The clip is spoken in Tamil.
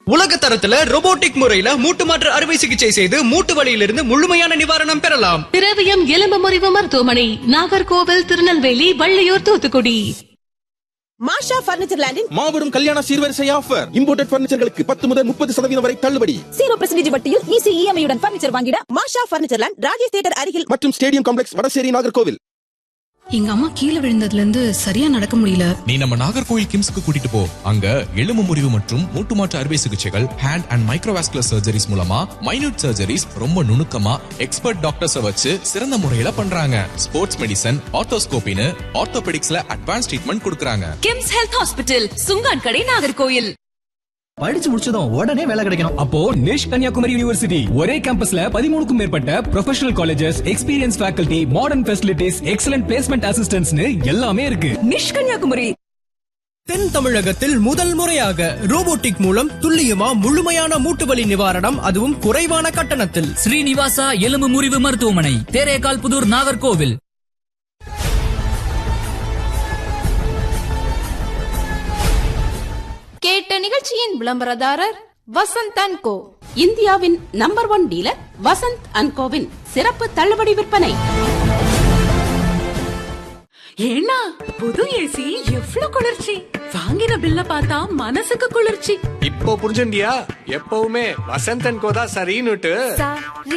உலக தரத்துல robotic முறையில மூட்டு மாற்று அறுவை சிகிச்சை செய்து மூட்டு வலியிலிருந்து முழுமையான நிவாரணம் பெறலாம் திரவியம் எலும்பு முறிவு மருத்துவமனை நாகர்கோவில் திருநெல்வேலி வள்ளியூர் தூத்துக்குடி மாஷா பர்னிச்சர் லேண்டின் மாபெரும் கல்யாண சீர்வரிசை ஆஃபர் இம்போர்ட்டட் பர்னிச்சர்களுக்கு பத்து முதல் முப்பது சதவீதம் வரை தள்ளுபடி ஜீரோ பர்சன்டேஜ் வட்டியில் ஈஸி இஎம்ஐயுடன் பர்னிச்சர் வாங்கிட Masha furniture land Rajesh theatre அருகில் மற்றும் ஸ்டேடியம் காம்ப்ளெக்ஸ் வடசேரி நாகர்கோவில் எங்க அம்மா கீழே விழுந்ததுல இருந்து சரியா நடக்க முடியல நீ நம்ம நாகர்கோவில் கிம்ஸ்க்கு கூட்டிட்டு போ அங்க எலும்பு முறிவு மற்றும் மூட்டு மாற்று அறுவை சிகிச்சைகள் ஹேண்ட் அண்ட் மைக்ரோவாஸ்குலர் சர்ஜரிஸ் மூலமா மைனூட் சர்ஜரிஸ் ரொம்ப நுணுக்கமா எக்ஸ்பர்ட் டாக்டர்ஸ வச்சு சிறந்த முறையில பண்றாங்க ஸ்போர்ட்ஸ் மெடிசன் ஆர்த்தோஸ்கோபின்னு ஆர்த்தோபெடிக்ஸ்ல அட்வான்ஸ் ட்ரீட்மெண்ட் கொடுக்கறாங்க கிம்ஸ் ஹெல்த் ஹாஸ்பிட்டல் சுங்கான் கடை நாகர்கோயில் படிச்சு முடிச்சதும் உடனே வேலை கிடைக்கணும் அப்போ நிஷ் கன்னியாகுமரி யூனிவர்சிட்டி ஒரே கேம்பஸ்ல பதிமூணுக்கும் மேற்பட்ட professional colleges experience faculty modern facilities excellent placement அசிஸ்டன்ட்ஸ்னு எல்லாமே இருக்கு நிஷ் கன்னியாகுமரி தென் தமிழகத்தில் முதல் முறையாக ரோபோட்டிக் மூலம் துல்லியமா முழுமையான மூட்டுவலி நிவாரணம் அதுவும் குறைவான கட்டணத்தில் ஸ்ரீனிவாசா எலும்பு முறிவு மருத்துவமனை தேரேகால் புதூர் நாகர்கோவில் கேட்ட நிகழ்ச்சியின் விளம்பரதாரர் வசந்த் அண்ட் கோ இந்தியாவின் number one dealer Vasanth and கோவின் சிறப்பு தள்ளுபடி விற்பனை ஏன்னா புது ஏசி எவ்வளவு குளிர்ச்சி வாங்கின பில்ல பார்த்தா மனசுக்கு குளிர்ச்சி இப்போ புரிஞ்சுண்டியா எப்பவுமே வசந்தன் கோதா சரின்னுட்டு